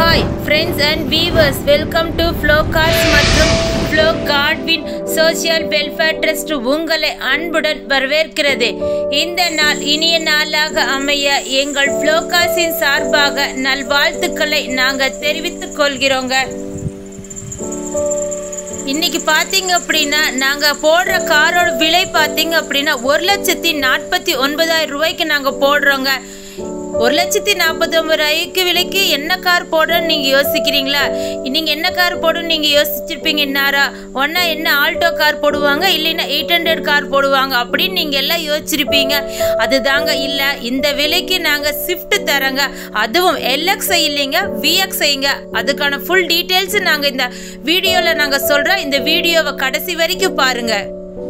hi friends and viewers welcome to Flo cars மற்றும் Flo Godwin social welfare trust உங்களை அன்புடன் வரவேற்கிறது இந்த நாள் இனிய நாளாக அமைய எங்கள் ஃப்ளோ கார்ஸின் சார்பாக நல்வாழ்த்துக்களை நாங்கள் தெரிவித்துக் கொள்கிறோங்க இன்னைக்கு பார்த்தீங்க அப்படின்னா நாங்கள் போடுற காரோட விலை பார்த்தீங்க அப்படின்னா ஒரு லட்சத்தி நாற்பத்தி ஒன்பதாயிரம் ரூபாய்க்கு நாங்கள் போடுறோங்க ஒரு லட்சத்தி நாற்பத்தி ஒன்பதாயிரக்கு விலைக்கு என்ன கார் போடுறோன்னு நீங்கள் யோசிக்கிறீங்களா நீங்கள் என்ன கார் போடுன்னு நீங்கள் யோசிச்சிருப்பீங்க இன்னாரா ஒன்றா என்ன ஆல்டோ கார் போடுவாங்க இல்லைன்னா எயிட் ஹண்ட்ரட் கார் போடுவாங்க அப்படின்னு நீங்கள் எல்லாம் யோசிச்சிருப்பீங்க அதுதாங்க இல்லை இந்த விலைக்கு நாங்கள் ஸ்விஃப்ட் தரங்க அதுவும் எல்எக்ஸ்ஐ இல்லைங்க விஎக்ஸ்ஐங்க அதுக்கான ஃபுல் டீட்டெயில்ஸ் நாங்கள் இந்த வீடியோவில் நாங்கள் சொல்கிறோம் இந்த வீடியோவை கடைசி வரைக்கும் பாருங்கள்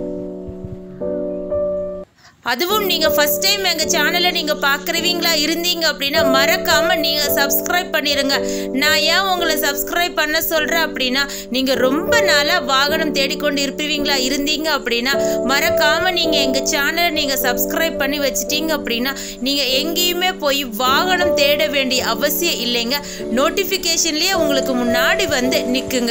அதுவும் நீங்கள் ஃபர்ஸ்ட் டைம் எங்கள் சேனலை நீங்கள் பார்க்குறவீங்களா இருந்தீங்க அப்படின்னா மறக்காமல் நீங்கள் சப்ஸ்கிரைப் பண்ணிடுங்க நான் ஏன் உங்களை சப்ஸ்கிரைப் பண்ண சொல்கிறேன் அப்படின்னா நீங்கள் ரொம்ப நாளாக வாகனம் தேடிக்கொண்டு இருப்பீங்களா இருந்தீங்க அப்படின்னா மறக்காமல் நீங்கள் எங்கள் சேனலை நீங்கள் சப்ஸ்கிரைப் பண்ணி வச்சிட்டீங்க அப்படின்னா நீங்கள் எங்கேயுமே போய் வாகனம் தேட வேண்டிய அவசியம் இல்லைங்க நோட்டிஃபிகேஷன்லேயே உங்களுக்கு முன்னாடி வந்து நிற்குங்க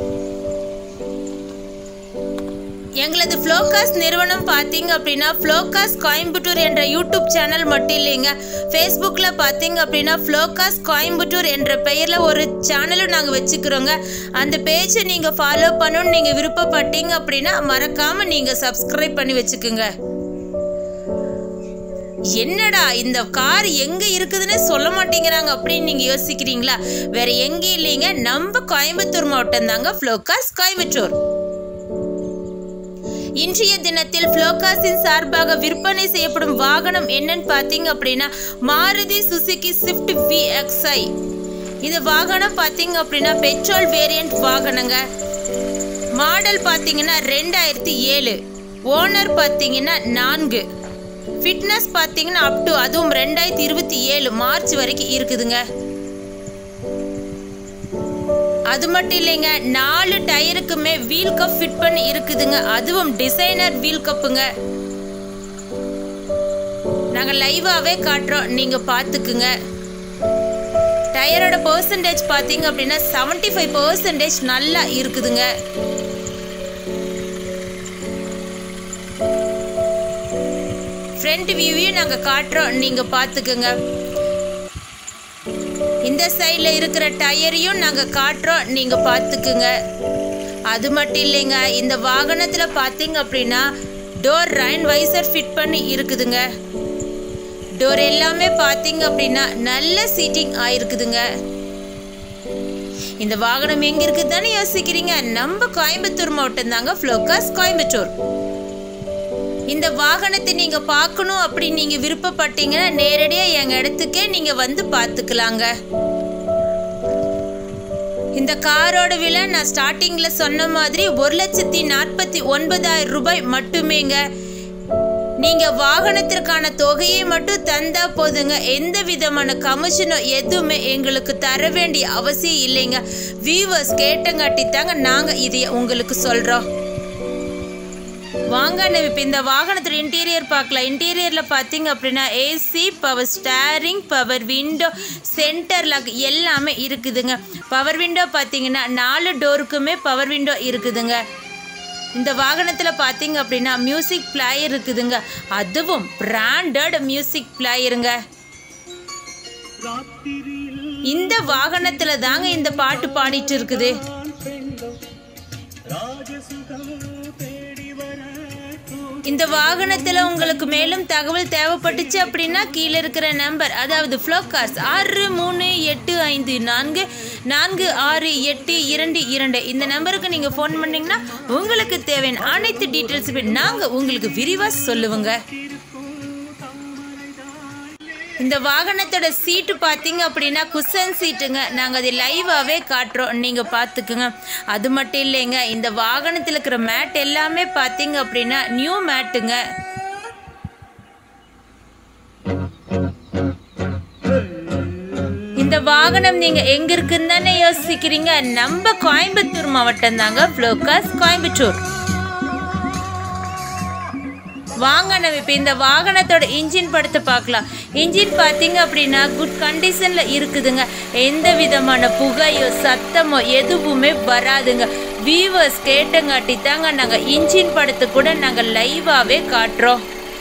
எங்களது ஃப்ளோகாஸ் நிறுவனம் பார்த்தீங்க அப்படின்னா ஃப்ளோகாஸ் கோயம்புத்தூர் என்ற யூடியூப் சேனல் மட்டும் இல்லைங்க ஃபேஸ்புக்கில் பார்த்தீங்க அப்படின்னா ஃப்ளோகாஸ் கோயம்புத்தூர் என்ற பெயரில் ஒரு சேனலும் நாங்கள் வச்சுக்கிறோங்க அந்த பேஜை நீங்கள் ஃபாலோ பண்ணணும்னு நீங்கள் விருப்பப்பட்டீங்க அப்படின்னா மறக்காமல் நீங்கள் சப்ஸ்கிரைப் பண்ணி வச்சுக்கோங்க என்னடா இந்த கார் எங்க இருக்குதுன்னு சொல்ல மாட்டேங்கிறாங்க அப்படின்னு நீங்க யோசிக்கிறீங்களா வேற எங்கேயும் இல்லைங்க நம்ம கோயம்புத்தூர் மாவட்டம் தாங்க ஃப்ளோகாஸ் கோயம்புத்தூர் இன்றைய தினத்தில் ஃப்ளோகாஸின் சார்பாக விற்பனை செய்யப்படும் வாகனம் என்னன்னு பார்த்தீங்க அப்படின்னா மாருதி சுசுகி ஸ்விஃப்ட் விஎக்ஸ்ஐ இது வாகனம் பார்த்தீங்க அப்படின்னா பெட்ரோல் வேரியன்ட் வாகனங்க மாடல் பார்த்தீங்கன்னா ரெண்டாயிரத்தி ஏழு ஓனர் பார்த்தீங்கன்னா நான்கு ஃபிட்னஸ் பார்த்தீங்கன்னா அப் டு அதுவும் ரெண்டாயிரத்தி இருபத்தி ஏழு மார்ச் வரைக்கும் இருக்குதுங்க அது மட்டும் இல்லைங்க நாலு டயருக்குமே வீல் கப் ஃபிட் பண்ணி இருக்குதுங்க அதுவும் டிசைனர் வீல் கப்புங்க நாங்க லைவாவே காட்டுறோம் நீங்க பாத்துக்குங்க டயரோட பர்சன்டேஜ் பாத்தீங்க அப்படின்னா செவன்டி ஃபைவ் பர்சன்டேஜ் நல்லா இருக்குதுங்க ஃப்ரண்ட் வியூவையும் நாங்க காட்டுறோம் நீங்க பாத்துக்குங்க இந்த சைடில் இருக்கிற டயரையும் நாங்கள் காட்டுறோம் நீங்கள் பார்த்துக்குங்க அது மட்டும் இல்லைங்க இந்த வாகனத்தில் பார்த்தீங்க அப்படின்னா டோர் ரைன் வைசர் ஃபிட் பண்ணி இருக்குதுங்க டோர் எல்லாமே பார்த்தீங்க அப்படின்னா நல்ல சீட்டிங் ஆயிருக்குதுங்க இந்த வாகனம் எங்க இருக்குது தானே யோசிக்கிறீங்க நம்ம கோயம்புத்தூர் மாவட்டம் தாங்க ஃப்ளோகாஸ் கோயம்புத்தூர் இந்த வாகனத்தை நீங்க பார்க்கணும் அப்படி நீங்க விருப்பப்பட்டீங்கன்னா நேரடியா எங்க இடத்துக்கே நீங்க வந்து பார்த்துக்கலாங்க இந்த காரோட விலை நான் ஸ்டார்டிங்ல சொன்ன மாதிரி ஒரு லட்சத்தி நாற்பத்தி ஒன்பதாயிரம் ரூபாய் மட்டுமேங்க நீங்க வாகனத்திற்கான தொகையை மட்டும் தந்தா போதுங்க எந்த விதமான கமிஷனோ எதுவுமே எங்களுக்கு தர வேண்டிய அவசியம் இல்லைங்க வியூவர்ஸ் கேட்டங்காட்டி தாங்க நாங்க இதை உங்களுக்கு சொல்றோம் வாங்க நம்ம இப்போ இந்த வாகனத்தோட இன்டீரியர் பார்க்கலாம் இன்டீரியரில் பார்த்தீங்க அப்படின்னா AC power steering power window centre lock எல்லாமே இருக்குதுங்க பவர் விண்டோ பார்த்தீங்கன்னா நாலு டோருக்குமே பவர் விண்டோ இருக்குதுங்க இந்த வாகனத்தில் பார்த்தீங்க அப்படின்னா மியூசிக் பிளேயர் இருக்குதுங்க அதுவும் பிராண்டட் மியூசிக் பிளேயருங்க இந்த வாகனத்தில் தாங்க இந்த பாட்டு பாடிட்டு இருக்குது இந்த வாகனத்தில் உங்களுக்கு மேலும் தகவல் தேவைப்பட்டுச்சு அப்படின்னா கீழே இருக்கிற நம்பர் அதாவது ஃப்ளோகார்ஸ் ஆறு மூணு எட்டு ஐந்து நான்கு நான்கு ஆறு எட்டு இரண்டு இரண்டு இந்த நம்பருக்கு நீங்கள் ஃபோன் பண்ணிங்கன்னா உங்களுக்கு தேவையான அனைத்து டீட்டெயில்ஸுமே நாங்கள் உங்களுக்கு விரிவாக சொல்லுவோங்க இந்த வாகனத்தோட சீட்டு பார்த்தீங்க அப்படின்னா குஷன் சீட்டுங்க நாங்கள் அதை லைவாகவே காட்டுறோம் நீங்கள் பார்த்துக்குங்க அது மட்டும் இல்லைங்க இந்த வாகனத்தில் இருக்கிற மேட் எல்லாமே பார்த்தீங்க அப்படின்னா நியூ மேட்டுங்க இந்த வாகனம் நீங்க எங்க இருக்குன்னு தானே யோசிக்கிறீங்க நம்ம கோயம்புத்தூர் மாவட்டம் தாங்க ஃப்ளோகாஸ் கோயம்புத்தூர் வாங்க நம்ம இப்போ இந்த வாகனத்தோட இன்ஜின் படத்தை பார்க்கலாம் இன்ஜின் பார்த்தீங்க அப்படின்னா குட் கண்டிஷனில் இருக்குதுங்க எந்த விதமான புகையோ சத்தமோ எதுவுமே வராதுங்க வியூவர்ஸ் கேட்டங்காட்டி தாங்க நாங்கள் இன்ஜின் படத்தை கூட நாங்கள் லைவாகவே காட்டுறோம்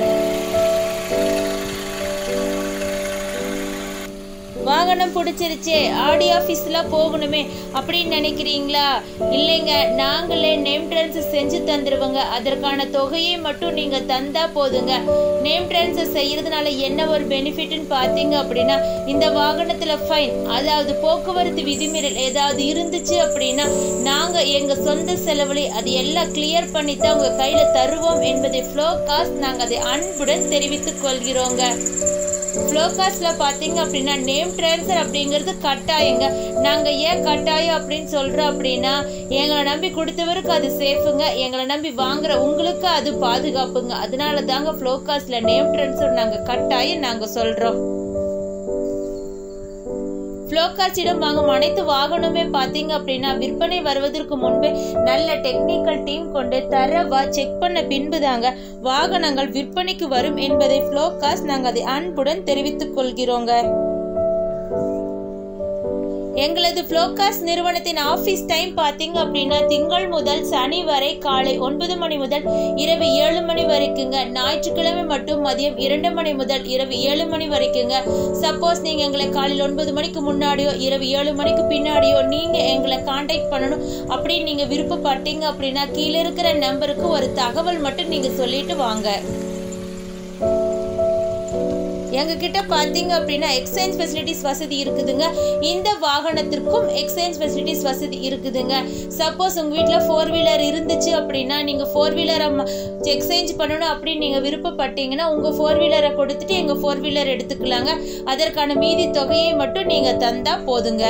வாகனம் பிடிச்சிருச்சே ஆடி ஆஃபீஸ்லாம் போகணுமே அப்படின்னு நினைக்கிறீங்களா இல்லைங்க நாங்களே நேம் ட்ரான்ஸ்ஃபர் செஞ்சு தந்துடுவோங்க அதற்கான தொகையை மட்டும் நீங்கள் தந்தா போதுங்க நேம் ட்ரான்ஸ்ஃபர் செய்யறதுனால என்ன ஒரு பெனிஃபிட்னு பார்த்தீங்க அப்படின்னா இந்த வாகனத்தில் ஃபைன் அதாவது போக்குவரத்து விதிமீறல் ஏதாவது இருந்துச்சு அப்படின்னா நாங்கள் எங்கள் சொந்த செலவுல அது எல்லாம் கிளியர் பண்ணி தான் உங்கள் கையில் தருவோம் என்பதை ஃப்ளோ காஸ்ட் நாங்கள் அதை அன்புடன் தெரிவித்துக் கொள்கிறோங்க ஃப்ளோகாஸ்டில் பார்த்தீங்க அப்படின்னா நேம் ட்ரான்ஸ்ஃபர் அப்படிங்கிறது கட்டாயங்க நாங்கள் ஏன் கட்டாயம் அப்படின்னு சொல்கிறோம் அப்படின்னா எங்களை நம்பி கொடுத்தவருக்கு அது சேஃபுங்க எங்களை நம்பி வாங்குற உங்களுக்கு அது பாதுகாப்புங்க அதனால தாங்க ஃப்ளோகாஸ்டில் நேம் ட்ரான்ஸ்ஃபர் நாங்கள் கட்டாயம் நாங்கள் சொல்கிறோம் ஃப்ளோகாஸ்டிடம் வாங்கும் அனைத்து வாகனமே பார்த்தீங்க அப்படின்னா விற்பனை வருவதற்கு முன்பே நல்ல டெக்னிக்கல் டீம் கொண்டு தரவா செக் பண்ண பின்பு தாங்க வாகனங்கள் விற்பனைக்கு வரும் என்பதை ஃப்ளோகாஸ் நாங்கள் அதை அன்புடன் தெரிவித்துக் கொள்கிறோங்க எங்களது ஃப்ளோகாஸ் நிறுவனத்தின் ஆஃபீஸ் டைம் பார்த்தீங்க அப்படின்னா திங்கள் முதல் சனி வரை காலை ஒன்பது மணி முதல் இரவு ஏழு மணி வரைக்குங்க ஞாயிற்றுக்கிழமை மட்டும் மதியம் இரண்டு மணி முதல் இரவு ஏழு மணி வரைக்குங்க சப்போஸ் நீங்க எங்களை காலையில் ஒன்பது மணிக்கு முன்னாடியோ இரவு ஏழு மணிக்கு பின்னாடியோ நீங்க எங்களை காண்டாக்ட் பண்ணணும் அப்படின்னு நீங்க விருப்பப்பட்டீங்க அப்படின்னா கீழே இருக்கிற நம்பருக்கு ஒரு தகவல் மட்டும் நீங்க சொல்லிட்டு வாங்க எங்ககிட்ட பார்த்தீங்க அப்படின்னா எக்ஸ்சேஞ்ச் ஃபெசிலிட்டிஸ் வசதி இருக்குதுங்க இந்த வாகனத்திற்கும் எக்ஸ்சேஞ்ச் ஃபெசிலிட்டிஸ் வசதி இருக்குதுங்க சப்போஸ் உங்கள் வீட்டில் ஃபோர் வீலர் இருந்துச்சு அப்படின்னா நீங்கள் ஃபோர் வீலரை எக்ஸ்சேஞ்ச் பண்ணணும் அப்படின்னு நீங்கள் விருப்பப்பட்டீங்கன்னா உங்கள் ஃபோர் வீலரை கொடுத்துட்டு எங்கள் ஃபோர் வீலர் எடுத்துக்கலாங்க அதற்கான மீதி தொகையை மட்டும் நீங்கள் தந்தா போதுங்க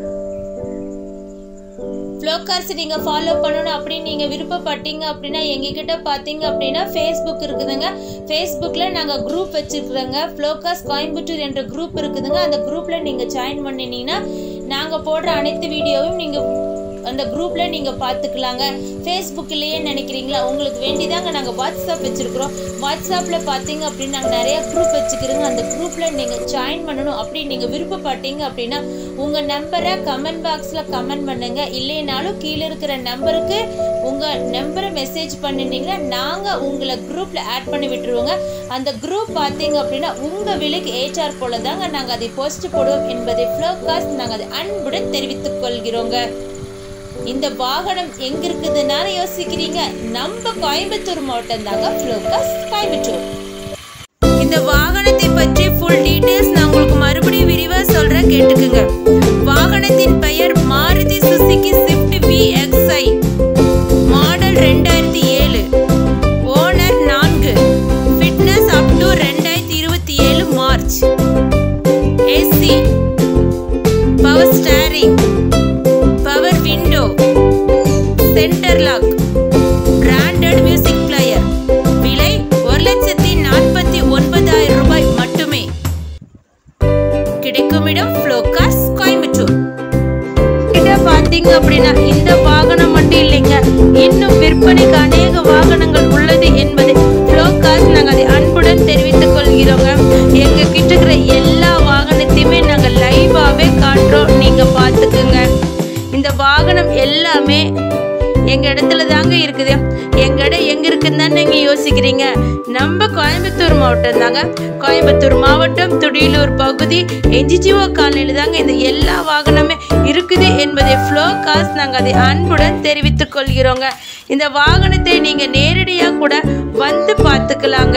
ஃப்ளோகார்ஸ் நீங்கள் ஃபாலோ பண்ணணும் அப்படின்னு நீங்கள் விருப்பப்பட்டீங்க அப்படின்னா எங்ககிட்ட பார்த்தீங்க அப்படின்னா ஃபேஸ்புக் இருக்குதுங்க ஃபேஸ்புக்கில் நாங்கள் குரூப் வச்சுருக்குறோங்க ஃப்ளோகாஸ் கோயம்புத்தூர் என்ற குரூப் இருக்குதுங்க அந்த குரூப்பில் நீங்கள் ஜாயின் பண்ணினீங்கன்னா நாங்கள் போடுற அனைத்து வீடியோவும் நீங்கள் அந்த குரூப்பில் நீங்கள் பார்த்துக்கலாங்க ஃபேஸ்புக்கிலேயே நினைக்கிறீங்களா உங்களுக்கு வேண்டிதாங்க நாங்கள் வாட்ஸ்அப் வச்சுருக்குறோம் வாட்ஸ்அப்பில் பார்த்தீங்க அப்படின்னு நாங்கள் நிறையா குரூப் வச்சுக்கிறோங்க அந்த குரூப்பில் நீங்கள் ஜாயின் பண்ணணும் அப்படின்னு நீங்கள் விருப்பப்பட்டீங்க அப்படின்னா உங்கள் நம்பரை கமெண்ட் பாக்ஸில் கமெண்ட் பண்ணுங்க இல்லைனாலும் கீழே இருக்கிற நம்பருக்கு உங்கள் நம்பரை மெசேஜ் பண்ணினீங்கன்னா நாங்கள் உங்களை குரூப்பில் ஆட் பண்ணி விட்டுருவோங்க அந்த குரூப் பார்த்தீங்க அப்படின்னா உங்கள் விலைக்கு ஏற்றார் போல தாங்க நாங்கள் அதை போஸ்ட் போடுவோம் என்பதை ஃப்ளோகாஸ்ட் நாங்கள் அதை அன்புடன் தெரிவித்துக் கொள்கிறோங்க இந்த வாகனம் எங்க இருக்குதுன்னு யோசிக்கிறீங்க நம்ம கோயம்புத்தூர் மாவட்டம் தாங்க ஃப்ளோகாஸ் கோயம்புத்தூர் இந்த வாகனத்தை பற்றி ஃபுல் டீடைல்ஸ் நான் உங்களுக்கு மறுபடியும் விரிவா சொல்றேன் கேட்டுக்குங்க வாகனத்தின் பெயர் Maruti Suzuki Swift VXI model ரெண்டாயிரத்தி ஏழு ஓனர் நான்கு ஃபிட்னஸ் அப் டு ரெண்டாயிரத்தி இருபத்தி ஏழு March AC power steering power window centre lock branded music player விலை ஒரு லட்சத்தி நாற்பத்தி ஒன்பதாயிரம் ரூபாய் மட்டுமே கிடைக்கும் இடம் ஃப்ளோகாஸ் கோயம்புத்தூர் கிட்ட பாத்தீங்க அப்படின்னா இந்த வாகனம் மட்டும் இல்லைங்க இன்னும் விற்பனைக்கு அநேக வாகனங்கள் உள்ளது என்பதை ஃப்ளோகாஸ் நாங்கள் அதை அன்புடன் தெரிவித்துக் கொள்கிறோங்க எங்க கிட்ட இருக்கிற எல்லா வாகனத்தையுமே நாங்கள் லைவாகவே காட்டுறோம் நீங்க பார்த்துக்குங்க இந்த வாகனம் எல்லாமே எங்க இடத்துல தாங்க இருக்குது எங்க இடம் எங்க இருக்குன்னு தான் நீங்க யோசிக்கிறீங்க நம்ம கோயம்புத்தூர் மாவட்டம் தாங்க கோயம்புத்தூர் மாவட்டம் துடியலூர் பகுதி என்ஜிஜிஓ காலனியில் தாங்க இந்த எல்லா வாகனமே இருக்குது என்பதை ஃப்ளோ காஸ் நாங்கள் அதை அன்புடன் தெரிவித்துக் கொள்கிறோங்க இந்த வாகனத்தை நீங்க நேரடியாக கூட வந்து பார்த்துக்கலாங்க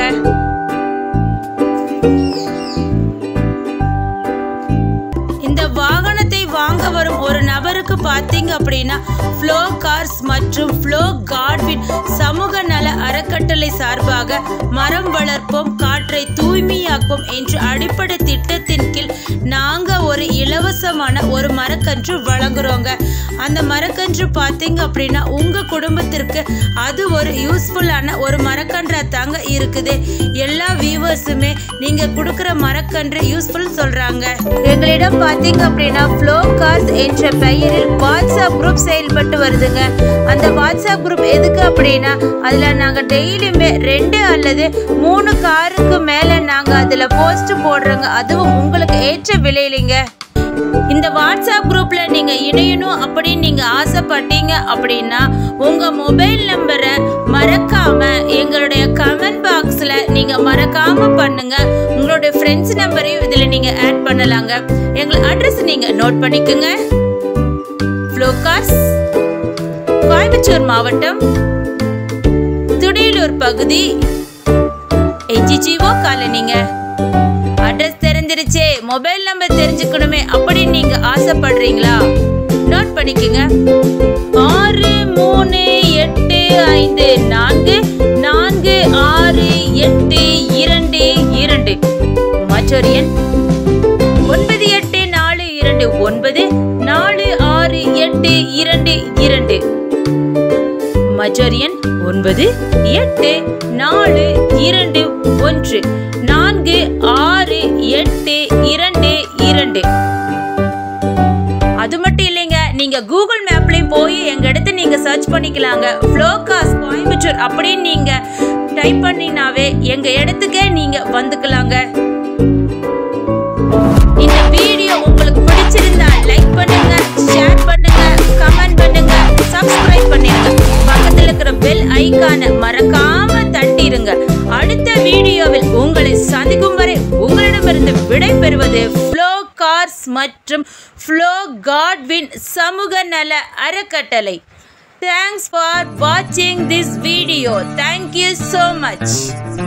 இந்த வாகனத்தை வாங்க வரும் ஒரு நபருக்கு பார்த்தீங்க அப்படின்னா ஃப்ளோ கார்ஸ் மற்றும் ஃப்ளோ கார்ட்வின் சமூக நல அறக்கட்டளை சார்பாக மரம் வளர்ப்போம் காற்றை தூய்மையாக்கும் என்ற அடிப்படை திட்டத்தின் கீழ் நாங்கள் ஒரு இலவசமான ஒரு மரக்கன்று வழங்குறோங்க அந்த மரக்கன்று பார்த்தீங்க அப்படின்னா உங்கள் குடும்பத்திற்கு அது ஒரு யூஸ்ஃபுல்லான ஒரு மரக்கன்றா தாங்க இருக்குது எல்லா வியூவர்ஸுமே நீங்கள் கொடுக்குற மரக்கன்று யூஸ்ஃபுல் சொல்கிறாங்க எங்களிடம் பார்த்தீங்க அப்படின்னா ஃப்ளோ கார்ஸ் என்ற என்ற பெயரில் வாட்ஸ்அப் குரூப் செயல்பட்டு வருதுங்க அந்த வாட்ஸ்அப் குரூப் எதுக்கு அப்படின்னா அதில் நாங்கள் டெய்லியுமே ரெண்டு அல்லது மூணு காருக்கு மேலே நாங்கள் அதில் போஸ்ட் போடுறோங்க அதுவும் உங்களுக்கு ஏற்ற விலையிலிங்க இந்த வாட்ஸ்அப் குரூப்ல நீங்க இணையணும் அப்படின்னு நீங்க ஆசைப்பட்டீங்க அப்படின்னா உங்க மொபைல் நம்பரை மறக்காம எங்களுடைய கமெண்ட் பாக்ஸ்ல நீங்க மறக்காம பண்ணுங்க உங்களுடைய ஃப்ரெண்ட்ஸ் நம்பரையும் இதுல நீங்க ஆட் பண்ணலாங்க எங்கள் அட்ரஸ் நீங்க நோட் பண்ணிக்கோங்க ஃப்ளோகார்ஸ் கோயம்புத்தூர் மாவட்டம் துடியலூர் பகுதி எஜிஜிஓ காலனிங்க அட்ரஸ் தெரிஞ்சிருச்சே மொபைல் நம்பர் தெரிஞ்சுக்கணுமே அப்படி நீங்க ஆசைப்படுறீங்களா நோட் பண்ணிக்கோங்க ஆறு மூணு எட்டு ஐந்து நான்கு நான்கு ஆறு எட்டு இரண்டு இரண்டு மற்றொரு எண் ஒன்பது எட்டு நாலு இரண்டு ஒன்பது நாலு ஆறு எட்டு இரண்டு இரண்டு மற்றொரு எண் ஒன்பது எட்டு நாலு இரண்டு ஒன்று நான்கு ஆறு எட்டு இரண்டு இரண்டு அது மட்டும் இல்லைங்க நீங்க கூகுள் மேப்லயும் போய் எங்க இடத்த நீங்க சர்ச் பண்ணிக்கலாங்க ஃப்ளோகாஸ் கோயம்புத்தூர் அப்படின்னு நீங்க டைப் பண்ணினாவே எங்க இடத்துக்கே நீங்க வந்துக்கலாங்க இந்த வீடியோ உங்களுக்கு பிடிச்சிருந்தா லைக் பண்ணுங்க ஷேர் பண்ணுங்க கமெண்ட் பண்ணுங்க சப்ஸ்கிரைப் பண்ணிருங்க பக்கத்துல இருக்கிற பெல் ஐகானை மறக்காம தட்டிருங்க அடுத்த வீடியோவில் உங்களை சந்திக்கும் வரை உங்களிடமிருந்து விடை பெறுவது ஃப்ளோ கார்ஸ் மற்றும் ஃப்ளோ காட்வின் சமூக நல அறக்கட்டளை தேங்க்ஸ் ஃபார் வாட்சிங் this video thank you so much